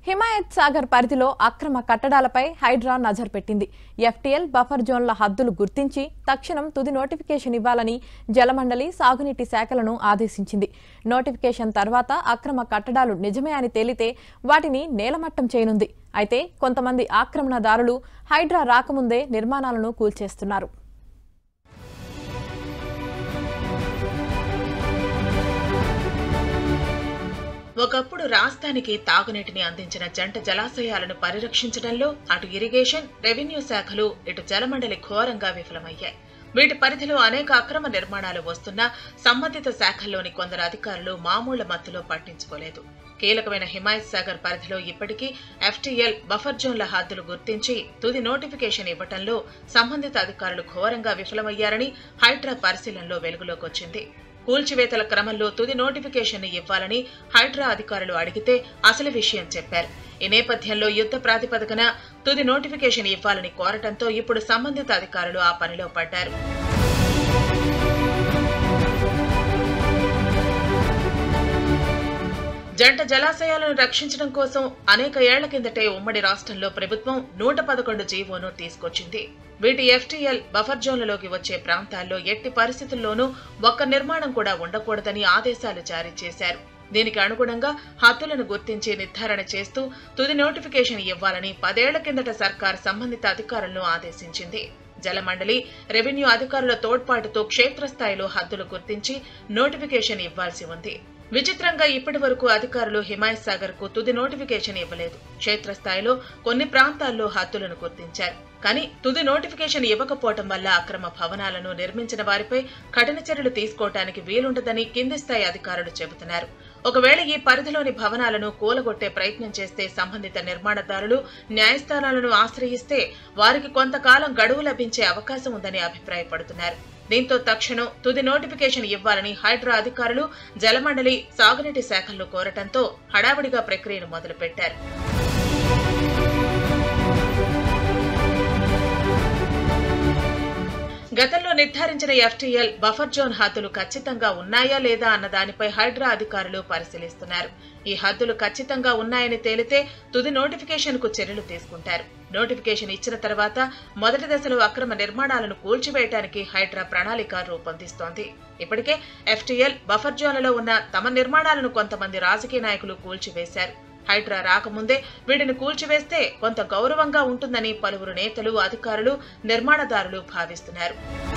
హిమాయత్ సాగర్ పరిధిలో అక్రమ కట్టడాలపై హైడ్రా నజర్ పెట్టింది ఎఫ్టీఎల్ బఫర్ జోన్ల హద్దులు గుర్తించి తక్షణం తుది నోటిఫికేషన్ ఇవ్వాలని జలమండలి సాగునీటి శాఖలను ఆదేశించింది నోటిఫికేషన్ తర్వాత అక్రమ కట్టడాలు నిజమే అని తేలితే వాటిని నేలమట్టం చేయనుంది అయితే కొంతమంది ఆక్రమణదారులు హైడ్రా రాకముందే నిర్మాణాలను కూల్చేస్తున్నారు ఒకప్పుడు రాష్ట్రానికి తాగునీటిని అందించిన జంట జలాశయాలను పరిరక్షించడంలో అటు ఇరిగేషన్ రెవెన్యూ శాఖలు ఇటు జలమండలి ఘోరంగా విఫలమయ్యాయి వీటి పరిధిలో అనేక అక్రమ నిర్మాణాలు వస్తున్నా సంబంధిత శాఖల్లోని కొందరు అధికారులు మామూళ్ల మత్తులో పట్టించుకోలేదు కీలకమైన హిమాయత్ సాగర్ పరిధిలో ఇప్పటికీ ఎఫ్టీఎల్ బఫర్ జోన్ల హద్దులు గుర్తించి తుది నోటిఫికేషన్ ఇవ్వటంలో సంబంధిత అధికారులు ఘోరంగా విఫలమయ్యారని హైడ్రా పరిశీలనలో వెలుగులోకి వచ్చింది కూల్చివేతల క్రమంలో తుది నోటిఫికేషన్ ఇవ్వాలని హైడ్రా అధికారులు అడిగితే అసలు విషయం చెప్పారు ఈ నేపథ్యంలో యుద్ధ ప్రాతిపదికన తుది నోటిఫికేషన్ ఇవ్వాలని కోరటంతో ఇప్పుడు సంబంధిత అధికారులు ఆ పనిలో పడ్డారు జంట జలాశయాలను రక్షించడం కోసం అనేక ఏళ్ల కిందటే ఉమ్మడి రాష్ట్రంలో ప్రభుత్వం నూట పదకొండు జీవోను తీసుకొచ్చింది వీటి ఎఫ్టీఎల్ బఫర్ జోన్లలోకి వచ్చే ప్రాంతాల్లో ఎట్టి పరిస్థితుల్లోనూ ఒక్క నిర్మాణం కూడా ఉండకూడదని ఆదేశాలు జారీ చేశారు దీనికి అనుగుణంగా హద్దులను గుర్తించి నిర్ధారణ చేస్తూ తుది నోటిఫికేషన్ ఇవ్వాలని పదేళ్ల కిందట సర్కార్ సంబంధిత అధికారులను ఆదేశించింది జలమండలి రెవెన్యూ అధికారుల తోడ్పాటుతో క్షేత్రస్థాయిలో హద్దులు గుర్తించి నోటిఫికేషన్ ఇవ్వాల్సి ఉంది విచిత్రంగా ఇప్పటి వరకు అధికారులు హిమాయత్ సాగర్ కు తుది నోటిఫికేషన్ ఇవ్వలేదు క్షేత్రస్థాయిలో కొన్ని ప్రాంతాల్లో హద్దులను గుర్తించారు కానీ తుది నోటిఫికేషన్ ఇవ్వకపోవటం వల్ల అక్రమ భవనాలను నిర్మించిన వారిపై కఠిన చర్యలు తీసుకోవటానికి వీలుండదని కింది స్థాయి అధికారులు చెబుతున్నారు ఒకవేళ ఈ పరిధిలోని భవనాలను కూలగొట్టే ప్రయత్నం చేస్తే సంబంధిత నిర్మాణదారులు న్యాయస్థానాలను ఆశ్రయిస్తే వారికి కొంతకాలం గడువు లభించే అవకాశం ఉందని అభిప్రాయపడుతున్నారు దీంతో తక్షణం తుది నోటిఫికేషన్ ఇవ్వాలని హైడ్రా అధికారులు జలమండలి సాగునీటి శాఖల్లో కోరటంతో హడావుడిగా ప్రక్రియను మొదలుపెట్టారు గతంలో నిర్ధారించిన ఎఫ్టీఎల్ బఫర్ జోన్ హద్దులు ఖచ్చితంగా ఉన్నాయా లేదా అన్న దానిపై హైడ్రా అధికారులు పరిశీలిస్తున్నారు ఈ హద్దులు ఖచ్చితంగా ఉన్నాయని తేలితే తుది నోటిఫికేషన్ కు చర్యలు తీసుకుంటారు నోటిఫికేషన్ ఇచ్చిన తర్వాత మొదటి దశలో అక్రమ నిర్మాణాలను కూల్చివేయడానికి హైడ్రా ప్రణాళిక రూపొందిస్తోంది ఇప్పటికే ఎఫ్టీఎల్ బఫర్ జోన్లలో ఉన్న తమ నిర్మాణాలను కొంతమంది రాజకీయ నాయకులు కూల్చివేశారు హైడ్రా రాకముందే వీటిని కూల్చివేస్తే కొంత గౌరవంగా ఉంటుందని పలువురు నేతలు అధికారులు నిర్మాణదారులు భావిస్తున్నారు